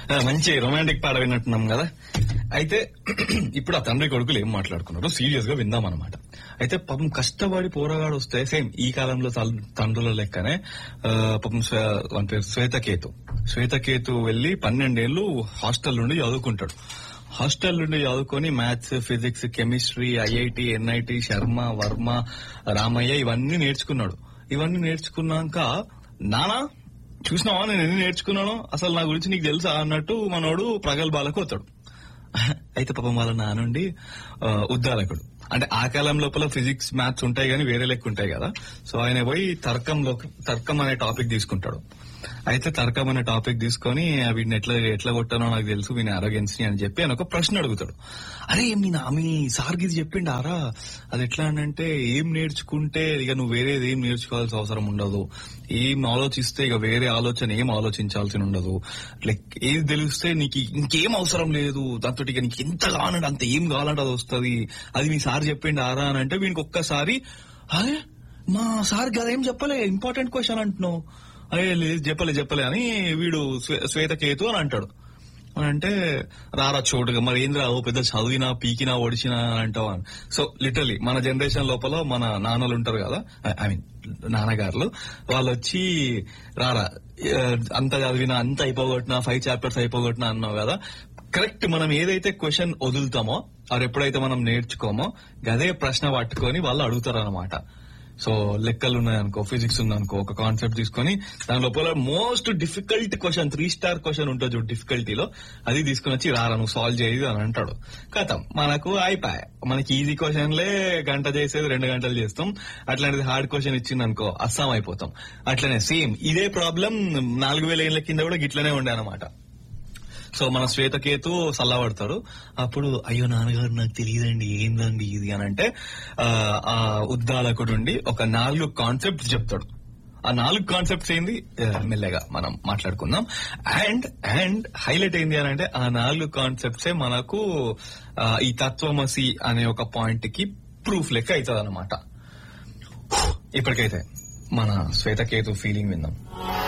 ఆ, మంచి రొమాంటిక్ పాట విన్నట్టున్నాం కదా అయితే ఇప్పుడు ఆ తండ్రి కొడుకులు ఏం మాట్లాడుకున్నారు సీరియస్ గా విందాం అనమాట అయితే పాపం కష్టపడి పోరగాడు వస్తే సేమ్ ఈ కాలంలో తల్- తండ్రుల లెక్కనే ఆ, పాపం శ్వే- వాని పేరు శ్వేతకేతు శ్వేతకేతు వెళ్లి పన్నెండేళ్లు హాస్టల్ నుండి చదువుకుంటాడు హాస్టల్ నుండి చదువుకొని maths physics chemistry IIT NIT Sharma Varma Ramaiah ఇవన్నీ నేర్చుకున్నాడు ఇవన్నీ నేర్చుకున్నాక నానా చూసినావా నేను ఎన్ని నేర్చుకున్నాను అసలు నా గురించి నీకు తెలుసా అన్నట్టు మనోడు ప్రగల్భాలకు వస్తాడు అయితే పాపం వాళ్ళ నానుండి ఆ, ఉద్దాలకుడు అంటే ఆ కాలం లోపల ఫిజిక్స్ మ్యాథ్స్ ఉంటాయి కానీ వేరే లెక్క ఉంటాయి కదా సో ఆయన పోయి తర్కంలో తర్కం అనే టాపిక్ తీసుకుంటాడు అయితే తర్కం అనే టాపిక్ తీసుకొని "ఆ, వీడిని ఎట్లా ఎట్లా కొట్టానో నాకు తెలుసు వీని అరోగెన్స్ అని చెప్పి ఆయన ఒక ప్రశ్న అడుగుతాడు అరే మీ నా మీ సార్కి ఇది చెప్పిండారా అది ఎట్లా అంటే ఏం నేర్చుకుంటే ఇక నువ్వు వేరేది ఏం నేర్చుకోవాల్సిన అవసరం ఉండదు ఏం ఆలోచిస్తే ఇక వేరే ఆలోచన ఏం ఆలోచించాల్సి ఉండదు లైక్ ఏది తెలిస్తే నీకు ఇంకేం అవసరం లేదు దాంతో ఇక నీకు ఎంత కావాలంటే అంత ఏం కావాలంటే అది వస్తుంది అది మీ సార్ చెప్పిండు ఆరా అని అంటే వీనికి ఒక్కసారి అరే మా సార్ అదేం చెప్పలే ఇంపార్టెంట్ క్వశ్చన్ అంటున్నావు అరే లేదు చెప్పలే చెప్పలే అని వీడు శ్వే- శ్వేతకేతు అని అంటాడు అని అంటే రారా చోటుగా మరి ఏంద్రా ఓ పెద్ద చదివినా పీకినా ఒడిచినా అని అంటావా అని. సో లిటరలీ మన జనరేషన్ లోపల మన నాన్నలు ఉంటారు కదా ఐ మీన్ నాన్నగారులు వాళ్ళు వచ్చి రారా ఆ, అంత చదివినా అంత అయిపోగొట్టినా ఫైవ్ చాప్టర్స్ అయిపోగొట్టినా అన్నావు కదా కరెక్ట్ మనం ఏదైతే క్వశ్చన్ వదులుతామో అది ఎప్పుడైతే మనం నేర్చుకోమో అదే ప్రశ్న పట్టుకొని వాళ్ళు అడుగుతారు అనమాట సో లెక్కలు ఉన్నాయనుకో ఫిజిక్స్ ఉందనుకో ఒక కాన్సెప్ట్ తీసుకొని దాని లోపల most difficult question three star question ఉంటుంది చూడు డిఫికల్టీలో అది తీసుకుని వచ్చి రారా నువ్వు సాల్వ్ చేయదు అని అంటాడు కథం మనకు అయిపోయా మనకి ఈజీ క్వశ్చన్లే గంట చేసేది రెండు గంటలు చేస్తాం అట్లాంటిది హార్డ్ క్వశ్చన్ ఇచ్చింది అనుకో అస్సాం అయిపోతాం అట్లనే సేమ్ ఇదే ప్రాబ్లం నాలుగు వేల ఏళ్ల కింద కూడా గిట్లనే ఉండే అనమాట సో మన శ్వేతకేతు సల్లబడతాడు అప్పుడు అయ్యో నాన్నగారు నాకు తెలియదండి ఏందండి ఇది అని అంటే ఆ, ఆ ఉద్దాలకుడుండి ఒక నాలుగు కాన్సెప్ట్స్ చెప్తాడు ఆ నాలుగు కాన్సెప్ట్స్ ఏంది ఆ, మెల్లగా మనం మాట్లాడుకుందాం అండ్ అండ్ హైలైట్ ఏంది అని అంటే ఆ నాలుగు కాన్సెప్ట్సే మనకు ఆ, ఈ తత్వమసి అనే ఒక పాయింట్ కి ప్రూఫ్ లెక్క అవుతుంది అనమాట ఇప్పటికైతే మన శ్వేతకేతు ఫీలింగ్ విందాం